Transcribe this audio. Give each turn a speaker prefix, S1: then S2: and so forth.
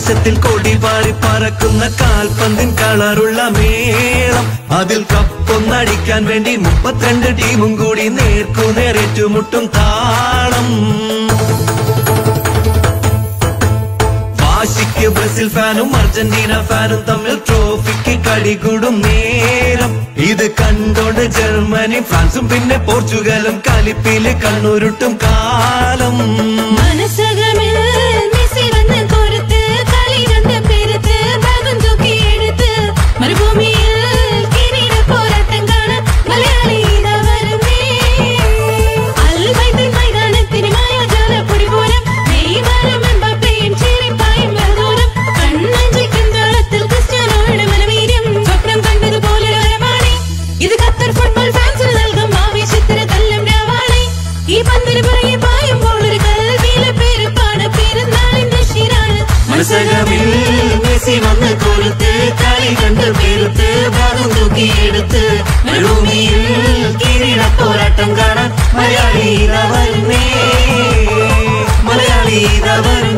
S1: ആകാശത്തിൽ കൊടി പാറി പറക്കുന്ന കാൽപന്തിൻ കളറുള്ള മേളം അതിൽ കപ്പൊന്നടിക്കാൻ വേണ്ടി മുപ്പത്തിരണ്ട് ടീമും കൂടി നേർക്കുനേർ ഏറ്റുമുട്ടും താളം വാശിക്ക് ബ്രസീൽ ഫാനും അർജന്റീന ഫാനും തമ്മിൽ ട്രോഫിക്ക് കടികൂടും നേരം ഇത് കണ്ടോണ്ട് ജർമ്മനി ഫ്രാൻസും പിന്നെ പോർച്ചുഗലും കലിപ്പില് കണ്ണുരുട്ടും കാലം
S2: മനസ്സകമിൽ മെസ്സി വന്ന് കൊരുത്ത് കളി കണ്ട് പെരുത്ത് ഭാഗം തൂക്കി എടുത്ത് മരുഭൂമിയിൽ കിരീട പോരാട്ടം കാണാൻ മലയാളി ഇതാ വരുന്നേ അൽ ബൈത്തിൽ മൈതാനത്തിന് മായാജാല പൊടിപൂരം നെയ്മറും എംബാപ്പയും ചിരിപ്പായും ബഹദൂരം കണ്ണഞ്ചിക്കും താളത്തിൽ ക്രിസ്ത്യാനോയുടെ മനവീര്യം സ്വപ്നം കണ്ടതുപോലെ വരവാണി ഇത് ഖത്തർ ഫുട്ബോൾ ഫാൻസിന് നൽകും ആവേശത്തിന് തല്ലും രാവാണി ഈ പന്തിന് പുറകെ പായുമ്പോൾ ഒരു കൽവിയിലെ പേരുപ്പാണ് പെരുന്നാളിന്റെ ശിരാണ്
S1: മനസ്സകമിൽ മെസ്സി വന്ന് കൊരുത്ത് കളി കണ്ട് പെരുത്ത് ഭാഗം തൂക്കിയെടുത്ത് മരുഭൂമിയിൽ കിരീട പോരാട്ടം കാണാൻ മലയാളി ഇതാ വരുന്നേ മലയാളി ഇതാ വരുന്നേ